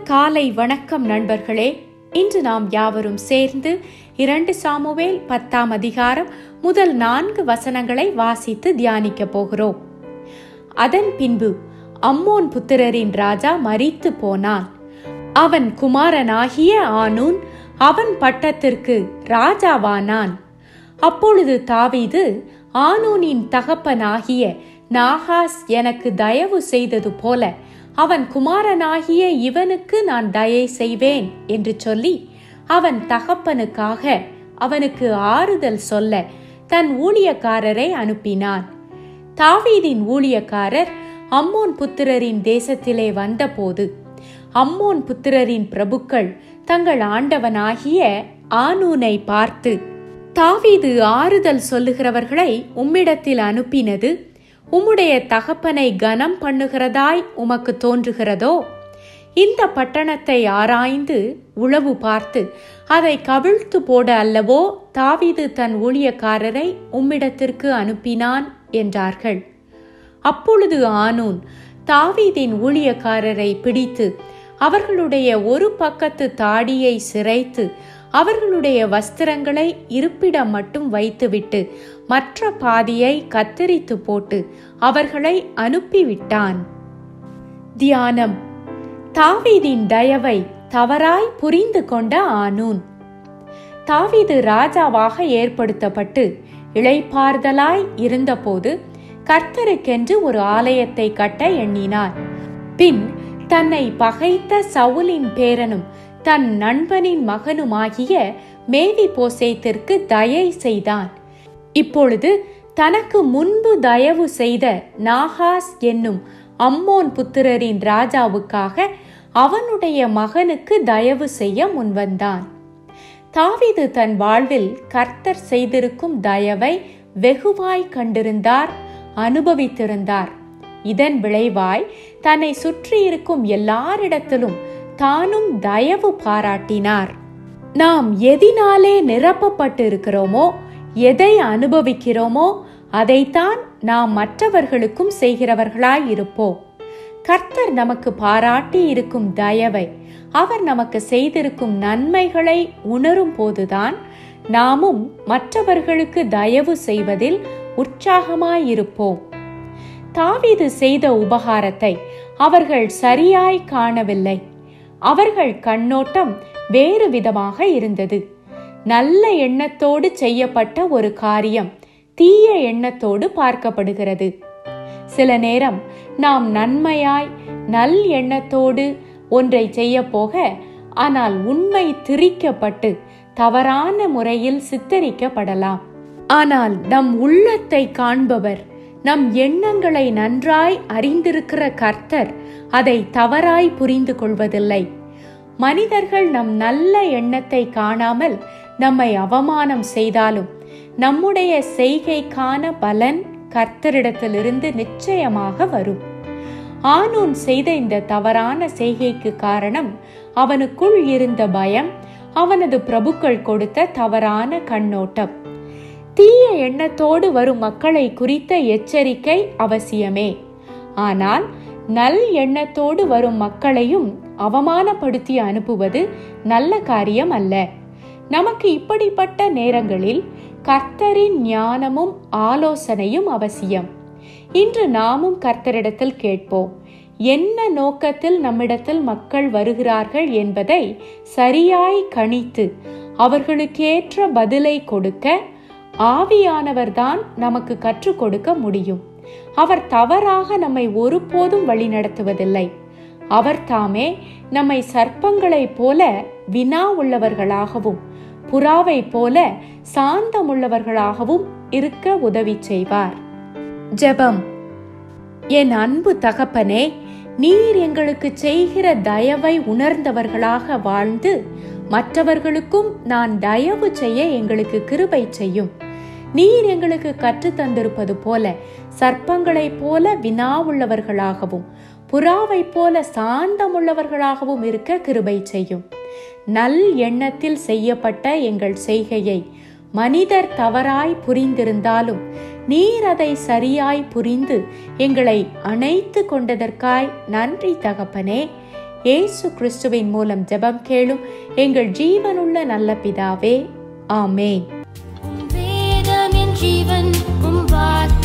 காலை வணக்கம் நண்பர்களே இன்று நாம் யாவரும் சேர்ந்து இரண்டு சாமுவேல் பத்தாம் அதிகாரம் முதல் நான்கு வசனங்களை வாசித்து தியானிக்க போகிறோம் அதன் பின்பு அம்மோன் புத்திரரின் ராஜா மரித்து போனான் அவன் குமாரனாகிய ஆனூன் அவன் பட்டத்திற்கு ராஜாவானான் அப்பொழுது தாவீது ஆனூனின் தகப்பனாகிய நாகாஸ் எனக்கு தயவு செய்தது போல அவன் குமாரனாகிய இவனுக்கு நான் தயை செய்வேன் என்று சொல்லி அவன் தகப்பனுக்காக அவனுக்கு ஆறுதல் சொல்ல தன் ஊழியக்காரரை அனுப்பினான் தாவீதின் ஊழியக்காரர் அம்மோன் புத்திரரின் தேசத்திலே வந்தபோது அம்மோன் புத்திரரின் பிரபுக்கள் தங்கள் ஆண்டவனாகிய ஆனூனை பார்த்து தாவீது ஆறுதல் சொல்லுகிறவர்களை உம்மிடத்தில் அனுப்பினது உம்முடைய தகப்பனை கனம் பண்ணுகிறதாய் உமக்கு தோன்றுகிறதோ இந்த பட்டணத்தை ஆராய்ந்து உளவு பார்த்து அதை கவிழ்த்து போட அல்லவோ தாவீது தன் ஊழியக்காரரை உம்மிடத்திற்கு அனுப்பினான் என்றார்கள் அப்பொழுது ஆனூன் தாவீதின் ஊழியக்காரரை பிடித்து அவர்களுடைய ஒரு பக்கத்து தாடியை சிரைத்து அவர்களுடைய வஸ்திரங்களை இருப்பிடம் மட்டும் வைத்துவிட்டு மற்ற பாதியை கத்தரித்து போட்டு அவர்களை அனுப்பிவிட்டான் தியானம் தாவீதின் தயவை தவறாய் புரிந்து கொண்ட ஆனூன் தாவீது ராஜாவாக ஏற்படுத்தப்பட்டு இளைப்பார்தலாய் இருந்தபோது கர்த்தருக்கென்று ஒரு ஆலயத்தை கட்ட எண்ணினார் பின் தன்னை பகைத்த சவுலின் பேரனும் தன் நண்பனின் மகனுமாகிய மேவி போசேத்திற்கு தயை செய்தான் இப்பொழுது தனக்கு முன்பு தயவு செய்த நாகாஸ் என்னும் அம்மோன் புத்திரரின் ராஜாவுக்காக அவனுடைய மகனுக்கு தயவு செய்ய முன்வந்தான் தாவிது தன் வாழ்வில் கர்த்தர் செய்திருக்கும் தயவை வெகுவாய் கண்டிருந்தார் அனுபவித்திருந்தார் இதன் விளைவாய் தன்னை சுற்றியிருக்கும் எல்லாரிடத்திலும் தானும் தயவு பாராட்டினார் நாம் எதினாலே நிரப்பப்பட்டு இருக்கிறோமோ எதை அனுபவிக்கிறோமோ அதைத்தான் நாம் மற்றவர்களுக்கும் செய்கிறவர்களாய் இருப்போம் கர்த்தர் நமக்கு பாராட்டி இருக்கும் தயவை அவர் நமக்கு செய்திருக்கும் நன்மைகளை உணரும் போதுதான் நாமும் மற்றவர்களுக்கு தயவு செய்வதில் உற்சாகமாயிருப்போம் தாவீது செய்த உபகாரத்தை அவர்கள் சரியாய் காணவில்லை அவர்கள் கண்ணோட்டம் வேறு விதமாக இருந்தது நல்ல எண்ணத்தோடு செய்யப்பட்ட ஒரு காரியம் தீய எண்ணத்தோடு பார்க்கப்படுகிறது சில நேரம் நாம் நன்மையாய் நல் எண்ணத்தோடு ஒன்றை செய்ய போக ஆனால் உண்மை திரிக்கப்பட்டு தவறான முறையில் சித்தரிக்கப்படலாம் ஆனால் நம் உள்ளத்தை காண்பவர் நம் எண்ணங்களை நன்றாய் அறிந்திருக்கிற கர்த்தர் அதை தவறாய் புரிந்து கொள்வதில்லை மனிதர்கள் நம் நல்ல எண்ணத்தை காணாமல் நம்மை அவமானம் செய்தாலும் நம்முடைய செய்கைக்கான பலன் கர்த்தரிடத்திலிருந்து நிச்சயமாக வரும் ஆனூன் செய்த இந்த தவறான செய்கைக்கு காரணம் அவனுக்குள் இருந்த பயம் அவனது பிரபுக்கள் கொடுத்த தவறான கண்ணோட்டம் தீய எண்ணத்தோடு வரும் மக்களை குறித்த எச்சரிக்கை அவசியமே ஆனால் நல் எண்ணத்தோடு வரும் மக்களையும் அவமானப்படுத்தி அனுப்புவது நல்ல காரியம் அல்ல நமக்கு இப்படிப்பட்ட நேரங்களில் கர்த்தரின் ஞானமும் ஆலோசனையும் அவசியம் இன்று நாமும் கர்த்தரிடத்தில் கேட்போம் என்ன நோக்கத்தில் நம்மிடத்தில் மக்கள் வருகிறார்கள் என்பதை சரியாய் கணித்து அவர்களுக்கேற்ற பதிலை கொடுக்க ஆவியானவர்தான் நமக்கு கற்றுக் கொடுக்க முடியும் அவர் தவறாக நம்மை ஒருபோதும் வழிநடத்துவதில்லை அவர் தாமே நம்மை சர்ப்பங்களைப் போல வினா உள்ளவர்களாகவும் புறாவை போல சாந்தமுள்ளவர்களாகவும் இருக்க உதவி செய்வார் ஜெபம் என் அன்பு தகப்பனே நீர் எங்களுக்கு செய்கிற தயவை உணர்ந்தவர்களாக வாழ்ந்து மற்றவர்களுக்கும் நான் தயவு செய்ய எங்களுக்கு கிருபை செய்யும் நீர் எங்களுக்கு கற்று தந்திருப்பது போல சர்ப்பங்களைப் போல வினா உள்ளவர்களாகவும் புறாவை போல சாந்தமுள்ளவர்களாகவும் இருக்க கிருபை செய்யும் நல் எண்ணத்தில் செய்யப்பட்ட எங்கள் செய்கையை மனிதர் தவறாய் புரிந்திருந்தாலும் நீர் அதை சரியாய் புரிந்து எங்களை அணைத்து கொண்டதற்காய் நன்றி தகப்பனே இயேசு கிறிஸ்துவின் மூலம் ஜெபம் கேளும் எங்கள் ஜீவனுள்ள நல்ல பிதாவே ஆமேன் உம் வேதம் என் ஜீவன் உம் வார்த்தை